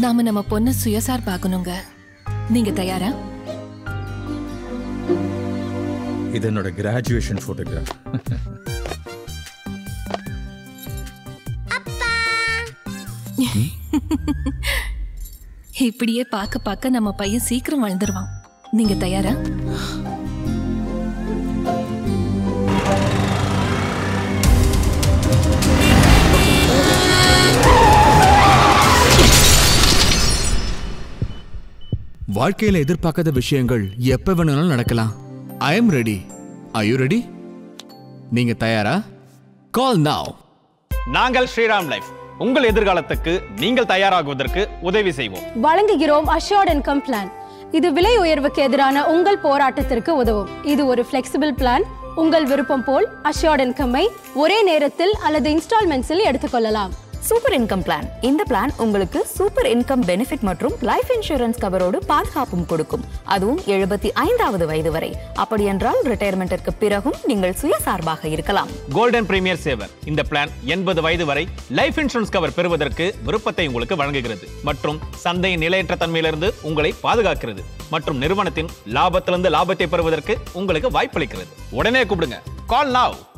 நாம நம்ம பொண்ண சுயசார் பார்க்கணுங்க நீங்க தயாரா இது என்னோட கிராஜுவேஷன் ஃபோட்டோகிராஃப் இப்படியே பார்க்க பார்க்க நம்ம பையன் சீக்கிரம் வளர்ந்துருவான் நீங்க தயாரா வாழ்க்கையில எதிர்பார்க்காத விஷயங்கள் எப்ப வேணாலும் நடக்கலாம் I am ready I you ready நீங்க தயாரா கால் நாவ் நாங்கள் ஸ்ரீராம் லைஃப் உங்கள் எதிர்காலத்துக்கு நீங்கள் தயாராகுவதற்கு உதவி செய்வோம் வழங்குகிறோம் அஷோர்ட் இன்கம் பிளான் இது விலை உயர்வுக்கு எதிரான உங்கள் போராட்டத்திற்கு உதவும் இது ஒரு ஃபிளெக்சிபிள் பிளான் உங்கள் விருப்பம் போல் அஷோர்ட் இன்கம்மை ஒரே நேரத்தில் அல்லது இன்ஸ்டால்மெண்ட்ஸில் எடுத்துக்கொள்ளலாம் சூப்பர் இன்கம் பிளான் இந்த பிளான் உங்களுக்கு சூப்பர் இன்கம் பெனிஃபிட் மற்றும் லைஃப் இன்சூரன்ஸ் கவரோடு பாதுகாப்பும் கொடுக்கும் அதுவும் எழுபத்தி ஐந்தாவது வயது வரை அப்படியென்றால் ரிட்டையர்மெண்ட்டிற்கு பிறகும் நீங்கள் சுயசார்பாக இருக்கலாம் கோல்டன் பிரீமியர் சேவர் இந்த பிளான் எண்பது வயது வரை லைஃப் இன்சூரன்ஸ் கவர் பெறுவதற்கு விருப்பத்தை உங்களுக்கு வழங்குகிறது மற்றும் சந்தையின் நிலையற்ற தன்மையிலிருந்து உங்களை பாதுகாக்கிறது மற்றும் நிறுவனத்தின் லாபத்திலிருந்து லாபத்தை பெறுவதற்கு உங்களுக்கு வாய்ப்பளிக்கிறது உடனே கூப்பிடுங்க கால் நாவ்